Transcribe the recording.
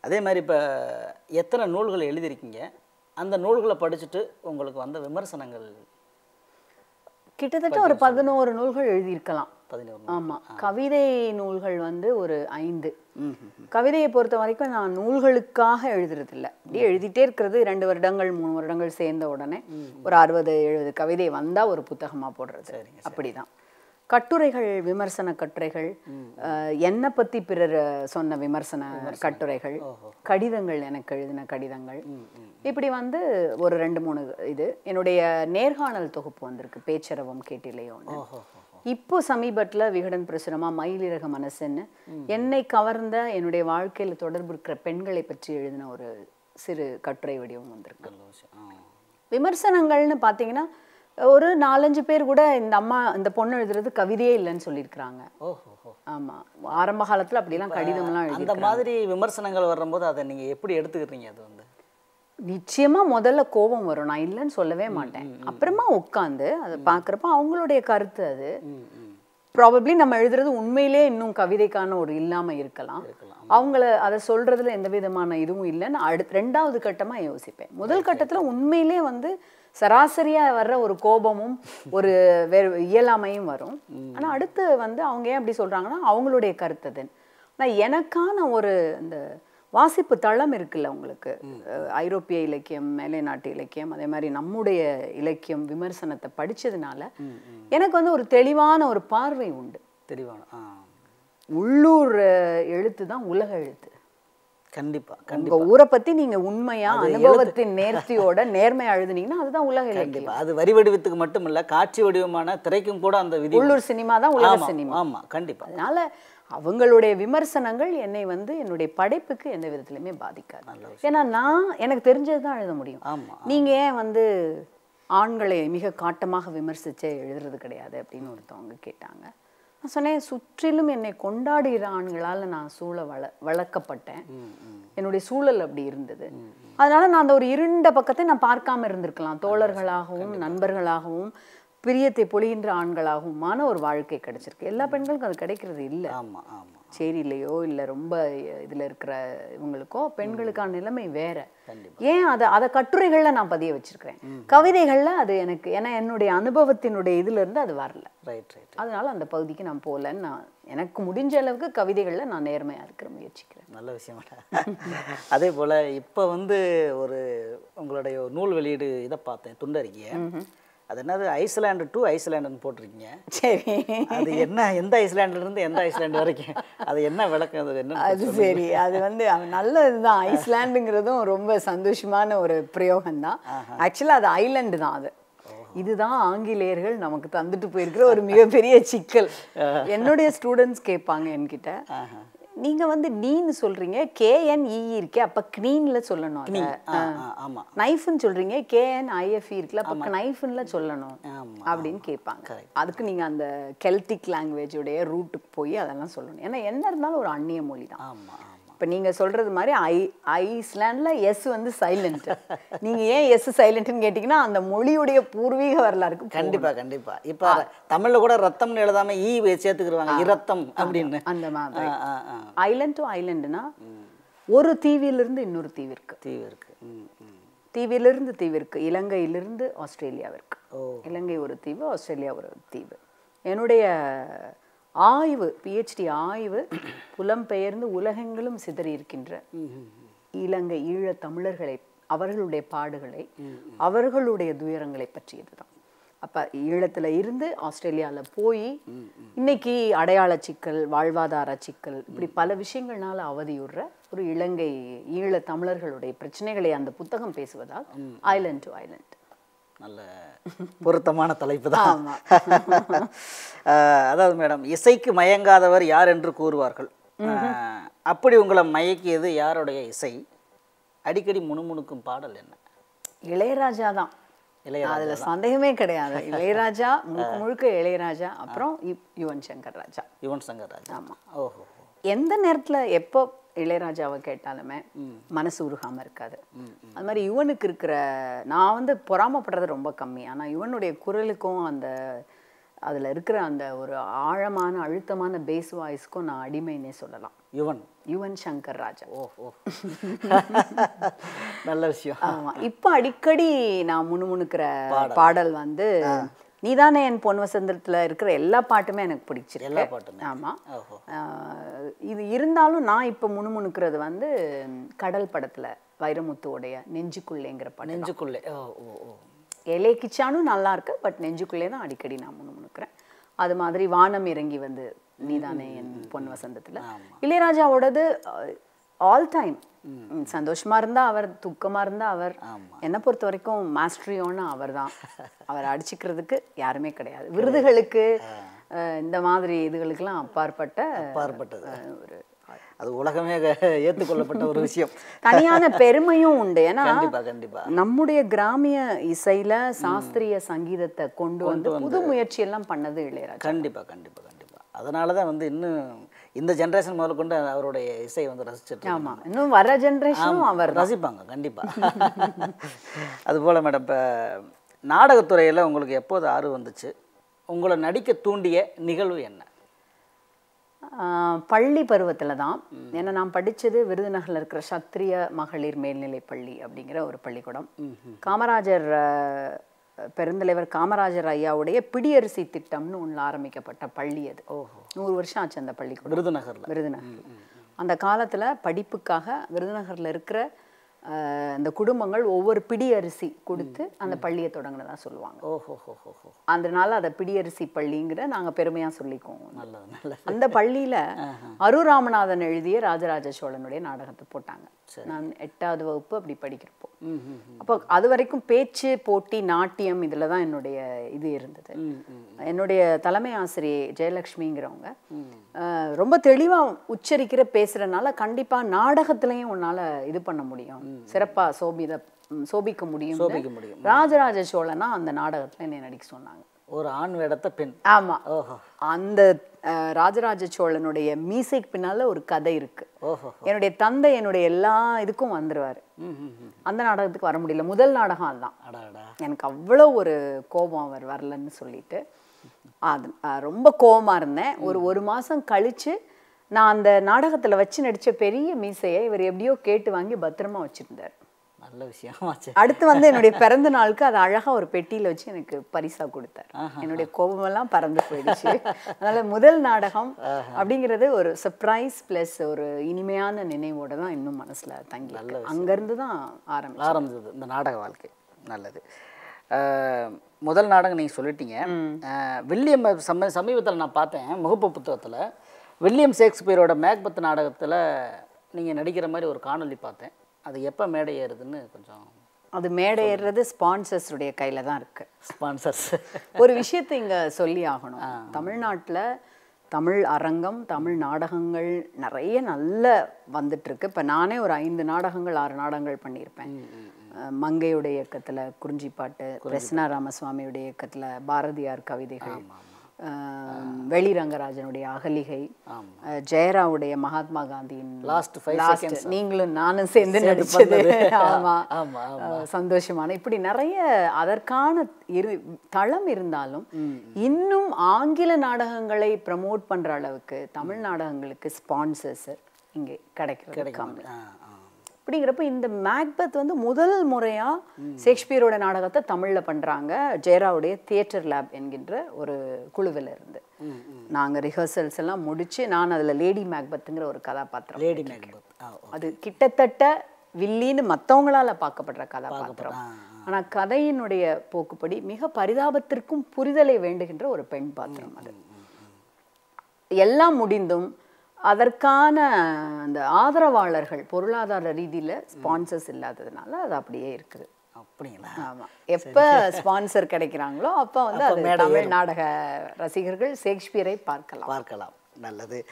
அதே மாதிரி இப்போ எத்தனை நூல்கள் எழுதியிருக்கீங்க அந்த நூல்களை படிச்சுட்டு உங்களுக்கு வந்த விமர்சனங்கள் கிட்டத்தட்ட ஒரு பதினோரு நூல்கள் எழுதியிருக்கலாம் பதினோரு ஆமா கவிதை நூல்கள் வந்து ஒரு ஐந்து ம் கவிதையை பொறுத்த வரைக்கும் நான் நூல்களுக்காக எழுதுறது இல்ல அப்படியே எழுதிட்டே இருக்கிறது ரெண்டு வருடங்கள் மூணு வருடங்கள் சேர்ந்த உடனே ஒரு அறுபது எழுபது கவிதை வந்தா ஒரு புத்தகமா போடுறது அப்படிதான் கட்டுரைகள் விமர்சன கட்டுரைகள் அஹ், என்னை பத்தி பிறர் சொன்ன விமர்சன கட்டுரைகள் கடிதங்கள் எனக்கு எழுதின கடிதங்கள் இப்படி வந்து ஒரு ரெண்டு மூணு இது என்னுடைய நேர்காணல் தொகுப்பு வந்திருக்கு பேச்சரவம் கேட்டிலையோன்னு இப்போ சமீபத்துல விகடன் பிரசுரமா மயிலிறக மனசுன்னு என்னை கவர்ந்த என்னுடைய வாழ்க்கையில தொடர்பு இருக்கிற பெண்களை பற்றி எழுதின ஒரு சிறு கட்டுரை வடிவம் வந்திருக்கு நல்ல விஷயம் ஆ. விமர்சனங்கள்னு பார்த்தீங்கன்னா ஒரு நாலஞ்சு பேர் கூட இந்த அம்மா இந்த பொண்ணு எழுதுறது கவிதையே இல்லைன்னு சொல்லியிருக்கிறாங்க ஓஹோ ஓஹோ. ஆமா ஆரம்ப காலத்துல அப்படிலாம் கடிதம்லாம் எழுதி அந்த மாதிரி விமர்சனங்கள் வரும்போது அதை நீங்கள் எப்படி எடுத்துக்கிறீங்க அது வந்து நிச்சயமா முதல்ல கோபம் வரும் நான் இல்லைன்னு சொல்லவே மாட்டேன் அப்புறமா உட்காந்து அதை பார்க்குறப்ப அவங்களுடைய கருத்து அது ம் ம் ப்ராபப்ளி நம்ம எழுதுறது உண்மையிலே இன்னும் கவிதைக்கான ஒரு இல்லாம இருக்கலாம் அவங்கள அதை சொல்றதுல எந்த விதமான இதுவும் இல்லைன்னு அடுத்து ரெண்டாவது கட்டமா யோசிப்பேன் முதல் கட்டத்துல உண்மையிலே வந்து சராசரியா வர்ற ஒரு கோபமும் ஒரு வேறு இயலாமையும் வரும் ஆனா அடுத்து வந்து அவங்க ஏன் அப்படி சொல்றாங்கன்னா அவங்களுடைய கருத்து அது ஆனால் எனக்கான ஒரு இந்த வாசிப்பு தளம் இருக்குல்ல உங்களுக்கு அஹ் ஐரோப்பிய இலக்கியம் மேலை நாட்டு இலக்கியம் அதே மாதிரி நம்முடைய இலக்கியம் விமர்சனத்தை படிச்சதுனால எனக்கு வந்து ஒரு தெளிவான ஒரு பார்வை உண்டு தெளிவான ஆ உள்ளூர் அஹ், எழுத்து தான் உலக எழுத்து கண்டிப்பா உங்க கண்டிப்பா ஊரை பத்தி நீங்க உண்மையா அனுபவத்தின் நேர்த்தியோட நேர்மையா எழுதுனீங்கன்னா அதுதான் உலக இலக்கியம் கண்டிப்பா அது வரி வடிவத்துக்கு மட்டும் இல்ல காட்சி வடிவமான திரைக்கும் கூட அந்த விதி உள்ளூர் சினிமா தான் உலக ஆமா, சினிமா ஆமா கண்டிப்பா அதனால அவங்களுடைய விமர்சனங்கள் என்னை வந்து என்னுடைய படைப்புக்கு எந்த விதத்திலுமே பாதிக்காது ஏன்னா நான் எனக்கு தெரிஞ்சது தான் எழுத முடியும் ஆமா நீங்க ஏன் வந்து ஆண்களை மிக காட்டமாக விமர்சிச்சே எழுதுறது கிடையாது அப்படின்னு ஒருத்தவங்க கேட்டாங்க நான் சொன்னேன் சுற்றிலும் என்னை கொண்டாடுகிற ஆண்களால் நான் சூழ வள வளர்க்கப்பட்டேன் என்னுடைய சூழல் அப்படி இருந்தது அதனால நான் அந்த ஒரு இருண்ட பக்கத்தை நான் பார்க்காம இருந்திருக்கலாம் தோழர்களாகவும் நண்பர்களாகவும் பிரியத்தை பொழிகின்ற ஆண்களாகவுமான ஒரு வாழ்க்கை கிடைச்சிருக்கு எல்லா பெண்களுக்கும் அது கிடைக்கிறது இல்லை ஆமா ஆமா சேரியிலையோ இல்லை ரொம்ப இதில் இருக்கிற இவங்களுக்கோ பெண்களுக்கான நிலைமை வேற ஏன் அதை அதை கட்டுரைகளில் நான் பதிய வச்சிருக்கிறேன் கவிதைகளில் அது எனக்கு ஏன்னா என்னுடைய அனுபவத்தினுடைய இதுல இருந்து அது வரல ரைட் ரைட் அதனால அந்த பகுதிக்கு நான் போகலன்னு நான் எனக்கு முடிஞ்ச அளவுக்கு கவிதைகளில் நான் நேர்மையாக இருக்கிற முயற்சிக்கிறேன் நல்ல விஷயம் அதே போல் இப்போ வந்து ஒரு உங்களுடைய ஒரு நூல் வெளியீடு இதை பார்த்தேன் துண்டறிக்கைய அது என்னது ஐஸ்லாண்டு டு ஐஸ்லாண்டுன்னு போட்டிருக்கீங்க சரி அது என்ன எந்த ஐஸ்லாண்டுல இருந்து எந்த ஐஸ்லாண்டு வரைக்கும் அது என்ன விளக்கம் அது என்ன அது சரி அது வந்து அவன் நல்லதுதான் ஐஸ்லாண்டுங்கிறதும் ரொம்ப சந்தோஷமான ஒரு பிரயோகம் தான் ஆக்சுவலாக அது ஐலண்டு தான் அது இதுதான் ஆங்கிலேயர்கள் நமக்கு தந்துட்டு போயிருக்கிற ஒரு மிகப்பெரிய சிக்கல் என்னுடைய ஸ்டூடெண்ட்ஸ் கேட்பாங்க என்கிட்ட நீங்க வந்து நீன்னு சொல்றீங்க கேஎன்இ இருக்கே அப்ப க்னீன்ல சொல்லணும் அதை. ஆ ஆ ஆமாம் நைஃப்னு சொல்றீங்க கேஎன் ஐஎஃப்இ இருக்குல்ல அப்ப நைஃப்ல சொல்லணும் ஆமா, அப்படின்னு கேட்பாங்க அதுக்கு நீங்க அந்த கெல்டிக் லாங்குவேஜுடைய ரூட்டுக்கு போய் அதெல்லாம் சொல்லணும் ஏன்னா என்ன இருந்தாலும் ஒரு அந்நிய மொழி தான் ஆமாம் ஆமாம் இப்போ நீங்க சொல்றது மாதிரி ஐ ஐஸ்லாண்ட்ல எஸ் வந்து சைலண்ட் நீங்க ஏன் எஸ் சைலண்ட்னு கேட்டிங்கன்னா அந்த மொழியுடைய பூர்வீக வரலாறுக்கு போகணும். கண்டிப்பா கண்டிப்பா இப்போ தமிழ்ல கூட ரத்தம்னு எழுதாம ஈ சேர்த்துக்கிருவாங்க இரத்தம் அப்படின்னு அந்த மாதிரி ஆ ஆ ஆ ஐலண்ட் டு ஐலண்டுனா ஒரு தீவிலிருந்து இன்னொரு தீவிற்கு தீவு இருக்கு ம் ம் தீவிலிருந்து தீவிற்கு இலங்கையிலிருந்து ஆஸ்திரேலியாவிற்கு ஓ. இலங்கை ஒரு தீவு ஆஸ்திரேலியா ஒரு தீவு என்னுடைய ஆய்வு பிஹெச்டி ஆய்வு புலம்பெயர்ந்து உலகெங்கிலும் சிதறி இருக்கின்ற இலங்கை ஈழத் தமிழர்களை அவர்களுடைய பாடுகளை அவர்களுடைய துயரங்களை பற்றியது தான் அப்போ ஈழத்தில் இருந்து ஆஸ்திரேலியாவில் போய் இன்னைக்கு அடையாள சிக்கல் வாழ்வாதார சிக்கல் இப்படி பல விஷயங்கள்னால அவதியுற ஒரு இலங்கை ஈழ தமிழர்களுடைய பிரச்சனைகளை அந்த புத்தகம் பேசுவதால் ஐலண்ட் டு ஐலண்ட் நல்ல பொருத்தமான தலைப்பு தான் ஆமா. அஹ், அதாவது மேடம் இசைக்கு மயங்காதவர் யார் என்று கூறுவார்கள் அஹ், அப்படி உங்களை மயக்கியது யாருடைய இசை அடிக்கடி முணுமுணுக்கும் பாடல் என்ன இளையராஜா தான் இளையராஜா அதுல சந்தேகமே கிடையாது இளையராஜா முழுக்க முழுக்க இளையராஜா அப்புறம் யு- யுவன் சங்கர் ராஜா யுவன் சங்கர் ராஜா ஆமா. ஓஹோ எந்த நேரத்துல எப்போ இளையராஜாவை கேட்டாலுமே மனசு உருகாம இருக்காது அது மாதிரி யுவனுக்கு இருக்கிற நான் வந்து பொறாமப்படுறது ரொம்ப கம்மி ஆனா யுவனுடைய குரலுக்கும் அந்த அதுல இருக்கிற அந்த ஒரு ஆழமான அழுத்தமான பேஸ் வாய்ஸ்க்கும் நான் அடிமைன்னே சொல்லலாம் யுவன் யுவன் சங்கர் ராஜா ஓ ஓ நல்ல விஷயம் ஆமா இப்போ அடிக்கடி நான் முணுமுணுக்கிற பாடல் வந்து நீதானே என் பொன் வசந்தத்துல இருக்கிற எல்லா பாட்டுமே எனக்கு பிடிச்சிருக்கு எல்லா பாட்டுமே ஆமா ஓஹோ ஆஹ் இது இருந்தாலும் நான் இப்போ முணுமுணுக்கிறது வந்து ம், கடல் படத்துல வைரமுத்துவோடைய நெஞ்சுக்குள்ளேங்கிற பாட்டு நெஞ்சுக்குள்ளே ஓ ஓ ஓ எலே கிச்சானும் நல்லா இருக்கு பட் நெஞ்சுக்குள்ளே தான் அடிக்கடி நான் முணுமுணுக்கிறேன் அது மாதிரி வானம் இறங்கி வந்து நீதானே என் பொன் வசந்தத்துல இளையராஜாவோடது ஆல் டைம் சந்தோஷமா இருந்தா அவர் துக்கமா இருந்தா அவர் ஆமா. என்னை பொறுத்த வரைக்கும் மாஸ்ட்ரியோன்னு அவர் தான் அவர் அடிச்சுக்கிறதுக்கு யாருமே கிடையாது விருதுகளுக்கு அஹ், இந்த மாதிரி இதுகளுக்கெல்லாம் அப்பாற்பட்ட அப்பாற்பட்டது. அஹ், ஒரு அது உலகமே ஏற்றுக்கொள்ளப்பட்ட ஒரு விஷயம் தனியான பெருமையும் உண்டு ஏன்னா கண்டிப்பா கண்டிப்பா நம்முடைய கிராமிய இசையில சாஸ்திரிய சங்கீதத்தை கொண்டு வந்து புது முயற்சி எல்லாம் பண்ணது இளையராஜா கண்டிப்பா கண்டிப்பா கண்டிப்பா அதனால தான் வந்து இன்னும் இந்த ஜென்ரேஷன் முதல்ல கொண்டு அவருடைய இசை வந்து ரசிச்சிட்டு ஆமா இன்னும் வர ஜெனரேஷனும் அவர் ரசிப்பாங்க கண்டிப்பா அதுபோல மேடம் இப்போ நாடகத்துறையில் உங்களுக்கு எப்போது ஆர்வம் வந்துச்சு உங்களை நடிக்க தூண்டிய நிகழ்வு என்ன ஆஹ், பள்ளி பருவத்துல தான் ஏன்னா நான் படிச்சது விருதுநகர்ல இருக்கிற சத்திரிய மகளிர் மேல்நிலைப் பள்ளி அப்படிங்கிற ஒரு பள்ளிக்கூடம் காமராஜர் ஆஹ், பெருந்தலைவர் காமராஜர் ஐயாவுடைய பிடியரிசி திட்டம்னு ஒன்று ஆரம்பிக்கப்பட்ட பள்ளி அது நூறு வருஷம் ஆச்சு அந்த பள்ளிக்கூடம் விருதுநகரில் விருதுநகர் அந்த காலத்துல படிப்புக்காக விருதுநகர்ல இருக்கிற ஆஹ், இந்த குடும்பங்கள் ஒவ்வொரு பிடி அரிசி கொடுத்து அந்த பள்ளியை தொடங்கினதா சொல்லுவாங்க ஓஹோ ஹோ ஹோ ஹோ அதனால அதை பிடியரிசி பள்ளிங்கிற நாங்க பெருமையா சொல்லிக்குவோம் நல்லது நல்லது அந்த பள்ளியில அரு ராமநாதன் எழுதிய ராஜராஜ சோழனுடைய நாடகத்தை போட்டாங்க நான் எட்டாவது வகுப்பு அப்படி படிக்கிறப்போ ம் ம் அப்போ அது வரைக்கும் பேச்சு போட்டி நாட்டியம் இதுல தான் என்னுடைய இது இருந்தது ம் ம் என்னுடைய தலைமை ஆசிரியை ஜெயலக்ஷ்மிங்கிறவங்க அஹ், ரொம்ப தெளிவா உச்சரிக்கிற பேசுறதுனால கண்டிப்பா நாடகத்திலையும் உன்னால இது பண்ண முடியும் சிறப்பா சோபித ம், சோபிக்க முடியும் சோபிக்க முடியும் ராஜராஜ சோழனா அந்த நாடகத்துல என்னை நடிக்க சொன்னாங்க ஒரு ஆண் வேடத்தை பெண் ஆமா ஓஹோ அந்த அஹ், ராஜராஜ சோழனுடைய மீசைக்கு பின்னால ஒரு கதை இருக்கு ஓஹோ என்னுடைய தந்தை என்னுடைய எல்லா இதுக்கும் வந்துருவாரு ம் ம் ம் அந்த நாடகத்துக்கு வர முடியல முதல் நாடகம் அதுதான் அடா அடா எனக்கு அவ்வளோ ஒரு கோபம் அவர் வரலன்னு சொல்லிட்டு அது அஹ், ரொம்ப கோபமா இருந்தேன் ஒரு ஒரு மாசம் கழிச்சு நான் அந்த நாடகத்துல வச்சு நடிச்ச பெரிய மீசையை இவர் எப்படியோ கேட்டு வாங்கி பத்திரமா வச்சிருந்தார் நல்ல விஷயமாச்சு அடுத்து வந்து என்னுடைய பிறந்த நாளுக்கு அதை அழகா ஒரு பெட்டியில வச்சு எனக்கு பரிசா கொடுத்தார் என்னுடைய கோபமெல்லாம் பறந்து போயிடுச்சு அதனால முதல் நாடகம் அப்படிங்கிறது ஒரு சர்ப்ரைஸ் பிளஸ் ஒரு இனிமையான நினைவோட தான் இன்னும் மனசுல தங்கி இருக்கு. அங்கிருந்து தான் ஆரம்பிச்சு ஆரம்பிச்சது இந்த நாடக வாழ்க்கை நல்லது அஹ், முதல் நாடகம் நீங்கள் சொல்லிட்டீங்க அஹ், வில்லியம் சம சமீபத்தில் நான் பார்த்தேன் முகப்பு புத்தகத்தில் வில்லியம் ஷேக்ஸ்பியரோட மேக்பத் நாடகத்தில் நீங்கள் நடிக்கிற மாதிரி ஒரு காணொளி பார்த்தேன் அது எப்போ மேடை ஏறுதுன்னு கொஞ்சம் அது மேடை ஏறுறது ஸ்பான்சர்ஸ் உடைய கையில தான் இருக்கு ஸ்பான்சர்ஸ் ஒரு விஷயத்தை இங்க சொல்லி ஆகணும் தமிழ்நாட்டுல தமிழ் அரங்கம் தமிழ் நாடகங்கள் நிறைய நல்ல வந்துட்டு இருக்கு இப்ப நானே ஒரு ஐந்து நாடகங்கள் ஆறு நாடகங்கள் பண்ணியிருப்பேன் அஹ் மங்கையுடைய இயக்கத்துல குறிஞ்சிப்பாட்டு பிரசன்னா ராமசுவாமியுடைய இயக்கத்துல பாரதியார் கவிதைகள் அஹ் வெளி ரங்கராஜனுடைய அகலிகை அஹ் ஜெயராவுடைய மகாத்மா காந்தியின் லாஸ்ட் ஃபைவ் லாஸ்ட் நீங்களும் நானும் சேர்ந்து நடிச்சது ஆமா ஆமா அஹ் சந்தோஷமான இப்படி நிறைய அதற்கான இரு தளம் இருந்தாலும் இன்னும் ஆங்கில நாடகங்களை ப்ரமோட் பண்ற அளவுக்கு தமிழ் நாடகங்களுக்கு ஸ்பான்சர்ஸ் இங்கே கிடைக்கிறது கம்மி ஆ ஆ அப்படிங்கிறப்ப இந்த மேக்பத் வந்து முதல் முறையா ஷேக்ஸ்பியரோட நாடகத்தை தமிழ்ல பண்றாங்க ஜெயராவுடைய தியேட்டர் லேப் என்கின்ற ஒரு குழுவில் இருந்து நாங்க ரிஹர்சல்ஸ் எல்லாம் முடிச்சு நான் அதுல லேடி மேக்பத்துங்கிற ஒரு கதாபாத்திரம் லேடி மேக்பத் ஆ ஓ. அது கிட்டத்தட்ட வில்லின்னு மற்றவங்களால பார்க்கப்படுற கதாபாத்திரம் ஆ, ஆனா கதையினுடைய போக்குப்படி மிக பரிதாபத்திற்கும் புரிதலை வேண்டுகின்ற ஒரு பெண் பாத்திரம் அது எல்லாம் முடிந்தும் அதற்கான அந்த ஆதரவாளர்கள் பொருளாதார ரீதியில ஸ்பான்சர்ஸ் இல்லாததுனால அது அப்படியே இருக்குது அப்படிங்களா ஆமா எப்ப ஸ்பான்சர் கிடைக்கிறாங்களோ அப்ப வந்து அது தமிழ் நாடக ரசிகர்கள் ஷேக்ஸ்பியரை பார்க்கலாம் பார்க்கலாம் நல்லது